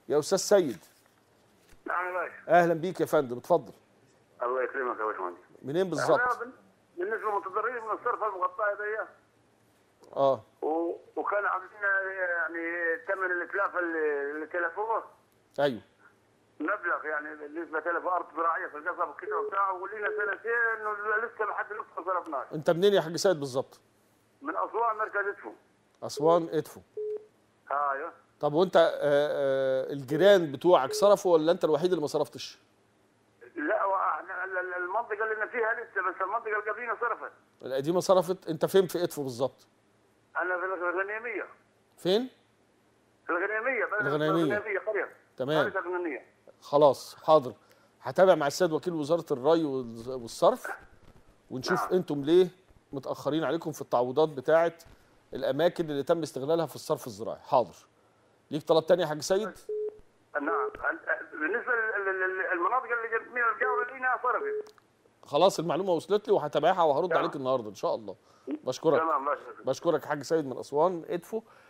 يا استاذ سيد نعم يا باشا اهلا بيك يا فندم اتفضل الله يكرمك يا باشمهندس منين بالظبط أنا بن- بالنسبه للمتضررين من الصرف المغطاه دي اه و... وكان عاملين يعني ثمن الاتلاف اللي اللي تلفوه ايوه مبلغ يعني بالنسبه تلف ارض زراعيه في القصب كده وبتاع ولينا سنتين انه لسه ما حد لسه ما صرفناش انت منين يا حاج سيد بالظبط من اسوان مركز ادفو اسوان ادفو ايوه طب وانت آه، آه، الجيران بتوعك صرفوا ولا انت الوحيد اللي ما صرفتش لا واحنا ال- ال- المنطقه اللي أنا فيها لسه بس المنطقه القديمه صرفت القديمه صرفت انت فين في ادفو بالظبط انا في الغنيميه فين في الغنيميه بلد الغنيمية. الغنيميه قريه تمام. قريه الغنيميه خلاص حاضر هتابع مع السيد وكيل وزاره الري والز- والصرف ونشوف نعم. انتم ليه متاخرين عليكم في التعويضات بتاعه الاماكن اللي تم استغلالها في الصرف الزراعي حاضر ليك طلب تاني يا حاج سيد نعم ال- بالنسبه للمناطق اللي جنب من الجوله لينا صرفت خلاص المعلومه وصلت لي وهتابعها وهرد تمام. عليك النهارده ان شاء الله بشكرك تمام ماشي بشكرك يا حاج سيد من اسوان ادفو